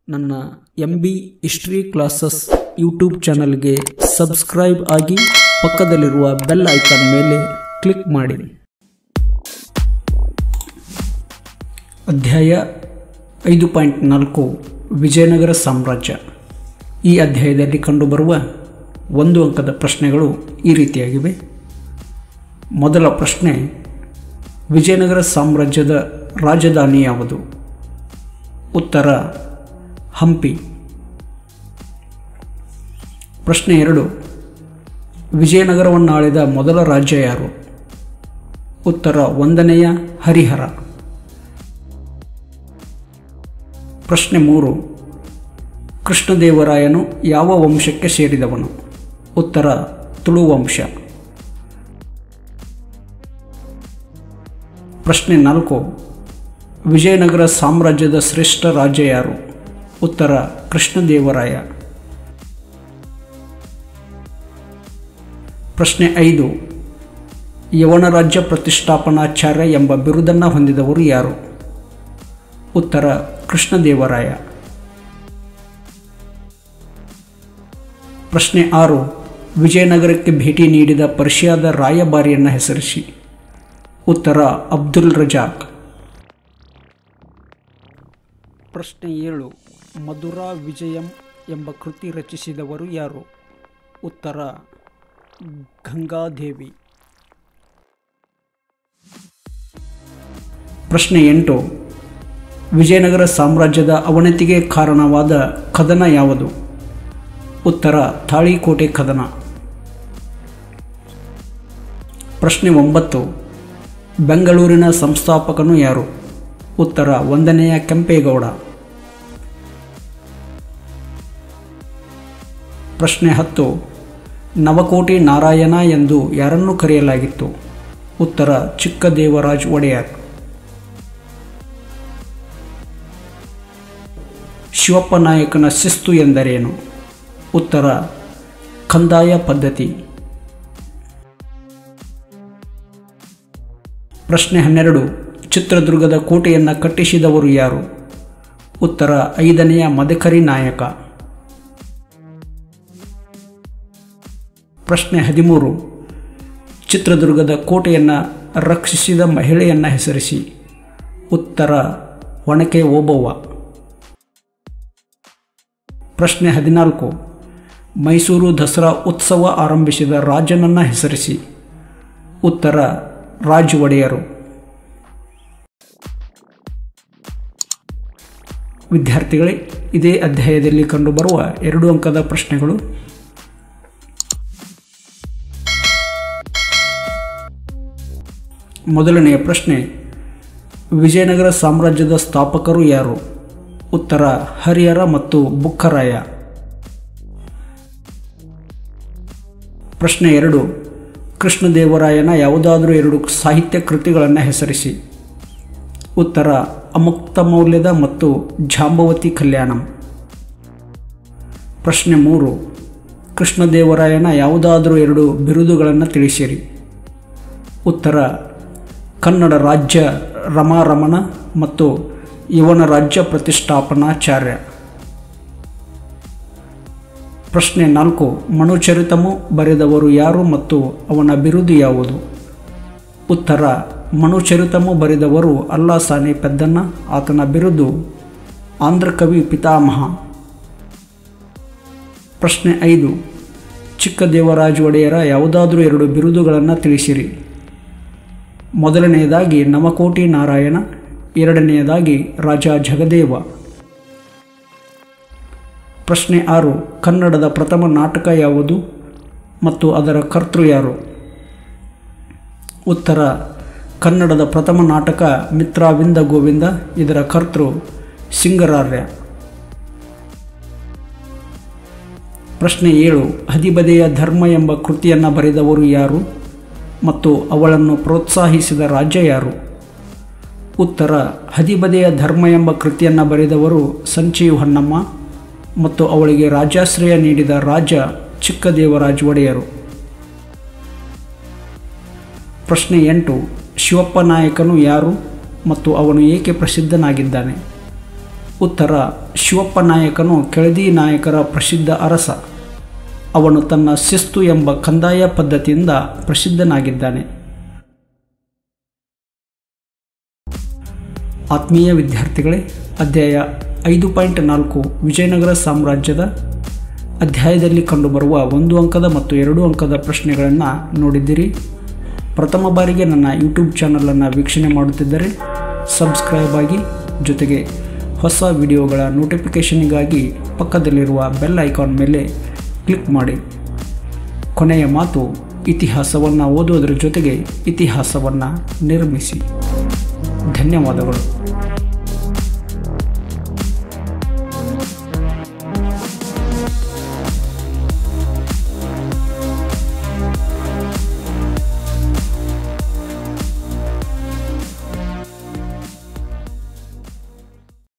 ನನ್ನ M B history classes YouTube ಚಾನಲ್ಗೆ subscribe ಆಗಿ ಪಕ್ಕದಲ್ಲಿರುವ ಬೆಲ್ ಐಕಾನ್ ಮೇಲೆ ಕ್ಲಿಕ್ ಮಾಡಿ ಅಧ್ಯಾಯ ಐದು ಪಾಯಿಂಟ್ ನಾಲ್ಕು ವಿಜಯನಗರ ಸಾಮ್ರಾಜ್ಯ ಈ ಅಧ್ಯಾಯದಲ್ಲಿ ಕಂಡುಬರುವ ಒಂದು ಅಂಕದ ಪ್ರಶ್ನೆಗಳು ಈ ರೀತಿಯಾಗಿವೆ ಮೊದಲ ಪ್ರಶ್ನೆ ವಿಜಯನಗರ ಸಾಮ್ರಾಜ್ಯದ ರಾಜಧಾನಿ ಯಾವುದು ಉತ್ತರ ಹಂಪಿ ಪ್ರಶ್ನೆ ಎರಡು ವಿಜಯನಗರವನ್ನು ಆಳಿದ ಮೊದಲ ರಾಜ್ಯ ಯಾರು ಉತ್ತರ ಒಂದನೆಯ ಹರಿಹರ ಪ್ರಶ್ನೆ ಮೂರು ಕೃಷ್ಣದೇವರಾಯನು ಯಾವ ವಂಶಕ್ಕೆ ಸೇರಿದವನು ಉತ್ತರ ತುಳು ವಂಶ ಪ್ರಶ್ನೆ ನಾಲ್ಕು ವಿಜಯನಗರ ಸಾಮ್ರಾಜ್ಯದ ಶ್ರೇಷ್ಠ ರಾಜ್ಯ ಯಾರು ಉತ್ತರ ಕೃಷ್ಣದೇವರಾಯ ಪ್ರಶ್ನೆ ಐದು ಯವನ ರಾಜ್ಯ ಪ್ರತಿಷ್ಠಾಪನಾಚಾರ್ಯ ಎಂಬ ಬಿರುದನ್ನು ಹೊಂದಿದವರು ಯಾರು ಉತ್ತರ ಕೃಷ್ಣದೇವರಾಯ ಪ್ರಶ್ನೆ ಆರು ವಿಜಯನಗರಕ್ಕೆ ಭೇಟಿ ನೀಡಿದ ಪರ್ಷಿಯಾದ ರಾಯಭಾರಿಯನ್ನು ಹೆಸರಿಸಿ ಉತ್ತರ ಅಬ್ದುಲ್ ರಜಾಕ್ ಪ್ರಶ್ನೆ ಏಳು ಮಧುರಾ ವಿಜಯಂ ಎಂಬ ಕೃತಿ ರಚಿಸಿದವರು ಯಾರು ಉತ್ತರ ಗಂಗಾದೇವಿ ಪ್ರಶ್ನೆ ಎಂಟು ವಿಜಯನಗರ ಸಾಮ್ರಾಜ್ಯದ ಅವನತಿಗೆ ಕಾರಣವಾದ ಕದನ ಯಾವುದು ಉತ್ತರ ತಾಳಿಕೋಟೆ ಕದನ ಪ್ರಶ್ನೆ ಒಂಬತ್ತು ಬೆಂಗಳೂರಿನ ಸಂಸ್ಥಾಪಕನು ಯಾರು ಉತ್ತರ ಒಂದನೆಯ ಕೆಂಪೇಗೌಡ ಪ್ರಶ್ನೆ ಹತ್ತು ನವಕೋಟಿ ನಾರಾಯಣ ಎಂದು ಯಾರನ್ನು ಕರೆಯಲಾಗಿತ್ತು ಉತ್ತರ ಚಿಕ್ಕದೇವರಾಜ್ ಒಡೆಯರ್ ಶಿವಪ್ಪ ನಾಯಕನ ಶಿಸ್ತು ಎಂದರೇನು ಉತ್ತರ ಕಂದಾಯ ಪದ್ಧತಿ ಪ್ರಶ್ನೆ ಹನ್ನೆರಡು ಚಿತ್ರದುರ್ಗದ ಕೋಟೆಯನ್ನು ಕಟ್ಟಿಸಿದವರು ಯಾರು ಉತ್ತರ ಐದನೆಯ ಮದಕರಿ ನಾಯಕ ಪ್ರಶ್ನೆ ಹದಿಮೂರು ಚಿತ್ರದುರ್ಗದ ಕೋಟೆಯನ್ನು ರಕ್ಷಿಸಿದ ಮಹಿಳೆಯನ್ನು ಹೆಸರಿಸಿ ಉತ್ತರ ಒಣಕೆ ಓಬವ್ವ ಪ್ರಶ್ನೆ ಹದಿನಾಲ್ಕು ಮೈಸೂರು ದಸರಾ ಉತ್ಸವ ಆರಂಭಿಸಿದ ರಾಜನನ್ನು ಹೆಸರಿಸಿ ಉತ್ತರ ರಾಜ್ ಒಡೆಯರು ವಿದ್ಯಾರ್ಥಿಗಳೇ ಇದೇ ಅಧ್ಯಾಯದಲ್ಲಿ ಕಂಡುಬರುವ ಎರಡು ಅಂಕದ ಪ್ರಶ್ನೆಗಳು ಮೊದಲನೆಯ ಪ್ರಶ್ನೆ ವಿಜಯನಗರ ಸಾಮ್ರಾಜ್ಯದ ಸ್ಥಾಪಕರು ಯಾರು ಉತ್ತರ ಹರಿಹರ ಮತ್ತು ಬುಕ್ಕರಾಯ ಪ್ರಶ್ನೆ ಎರಡು ಕೃಷ್ಣದೇವರಾಯನ ಯಾವುದಾದರೂ ಎರಡು ಸಾಹಿತ್ಯ ಕೃತಿಗಳನ್ನು ಹೆಸರಿಸಿ ಉತ್ತರ ಅಮುಕ್ತ ಮೌಲ್ಯದ ಮತ್ತು ಜಾಂಬವತಿ ಕಲ್ಯಾಣಂ ಪ್ರಶ್ನೆ ಮೂರು ಕೃಷ್ಣದೇವರಾಯನ ಯಾವುದಾದರೂ ಎರಡು ಬಿರುದುಗಳನ್ನು ತಿಳಿಸಿರಿ ಉತ್ತರ ಕನ್ನಡ ರಾಜ್ಯ ರಮಾರಮಣ ಮತ್ತು ಯವನ ರಾಜ್ಯ ಪ್ರತಿಷ್ಠಾಪನಾಚಾರ್ಯ ಪ್ರಶ್ನೆ ನಾಲ್ಕು ಮನುಚರಿತಮು ಬರೆದವರು ಯಾರು ಮತ್ತು ಅವನ ಬಿರುದು ಯಾವುದು ಉತ್ತರ ಮನುಚರಿತಮು ಬರೆದವರು ಅಲ್ಲಾಸಾನಿ ಪೆದ್ದನ್ನ ಆತನ ಬಿರುದು ಆಂಧ್ರಕವಿ ಪಿತಾಮಹ ಪ್ರಶ್ನೆ ಐದು ಚಿಕ್ಕದೇವರಾಜ ಒಡೆಯರ ಯಾವುದಾದರೂ ಎರಡು ಬಿರುದುಗಳನ್ನು ತಿಳಿಸಿರಿ ಮೊದಲನೆಯದಾಗಿ ನವಕೋಟಿ ನಾರಾಯಣ ಎರಡನೆಯದಾಗಿ ರಾಜ ಜಗದೇವ ಪ್ರಶ್ನೆ ಆರು ಕನ್ನಡದ ಪ್ರಥಮ ನಾಟಕ ಯಾವುದು ಮತ್ತು ಅದರ ಕರ್ತೃ ಯಾರು ಉತ್ತರ ಕನ್ನಡದ ಪ್ರಥಮ ನಾಟಕ ಮಿತ್ರಾವಿಂದ ಗೋವಿಂದ ಇದರ ಕರ್ತೃ ಸಿಂಗರಾರ್ಯ ಪ್ರಶ್ನೆ ಏಳು ಹದಿಬದೆಯ ಧರ್ಮ ಎಂಬ ಕೃತಿಯನ್ನು ಬರೆದವರು ಯಾರು ಮತ್ತು ಅವಳನ್ನು ಪ್ರೋತ್ಸಾಹಿಸಿದ ರಾಜ್ಯ ಯಾರು ಉತ್ತರ ಹದಿಬದೆಯ ಧರ್ಮ ಎಂಬ ಕೃತಿಯನ್ನು ಬರೆದವರು ಸಂಚೀವ್ ಹೊನ್ನಮ್ಮ ಮತ್ತು ಅವಳಿಗೆ ರಾಜಾಶ್ರಯ ನೀಡಿದ ರಾಜ ಚಿಕ್ಕದೇವರಾಜ ಒಡೆಯರು ಪ್ರಶ್ನೆ ಎಂಟು ಶಿವಪ್ಪ ನಾಯಕನು ಯಾರು ಮತ್ತು ಅವನು ಏಕೆ ಪ್ರಸಿದ್ಧನಾಗಿದ್ದಾನೆ ಉತ್ತರ ಶಿವಪ್ಪ ನಾಯಕನು ಕೆಳದಿ ನಾಯಕರ ಪ್ರಸಿದ್ಧ ಅರಸ ಅವನು ತನ್ನ ಶಿಸ್ತು ಎಂಬ ಕಂದಾಯ ಪದ್ಧತಿಯಿಂದ ಪ್ರಸಿದ್ಧನಾಗಿದ್ದಾನೆ ಆತ್ಮೀಯ ವಿದ್ಯಾರ್ಥಿಗಳೇ ಅಧ್ಯಾಯ ಐದು ಪಾಯಿಂಟ್ ನಾಲ್ಕು ವಿಜಯನಗರ ಸಾಮ್ರಾಜ್ಯದ ಅಧ್ಯಾಯದಲ್ಲಿ ಕಂಡುಬರುವ ಒಂದು ಅಂಕದ ಮತ್ತು ಎರಡು ಅಂಕದ ಪ್ರಶ್ನೆಗಳನ್ನು ನೋಡಿದ್ದೀರಿ ಪ್ರಥಮ ಬಾರಿಗೆ ನನ್ನ ಯೂಟ್ಯೂಬ್ ಚಾನಲನ್ನು ವೀಕ್ಷಣೆ ಮಾಡುತ್ತಿದ್ದರೆ ಸಬ್ಸ್ಕ್ರೈಬ್ ಆಗಿ ಜೊತೆಗೆ ಹೊಸ ವಿಡಿಯೋಗಳ ನೋಟಿಫಿಕೇಷನ್ಗಾಗಿ ಪಕ್ಕದಲ್ಲಿರುವ ಬೆಲ್ ಐಕಾನ್ ಮೇಲೆ ಕ್ಲಿಕ್ ಮಾಡಿ ಕೊನೆಯ ಮಾತು ಇತಿಹಾಸವನ್ನು ಓದುವುದರ ಜೊತೆಗೆ ಇತಿಹಾಸವನ್ನು ನಿರ್ಮಿಸಿ ಧನ್ಯವಾದಗಳು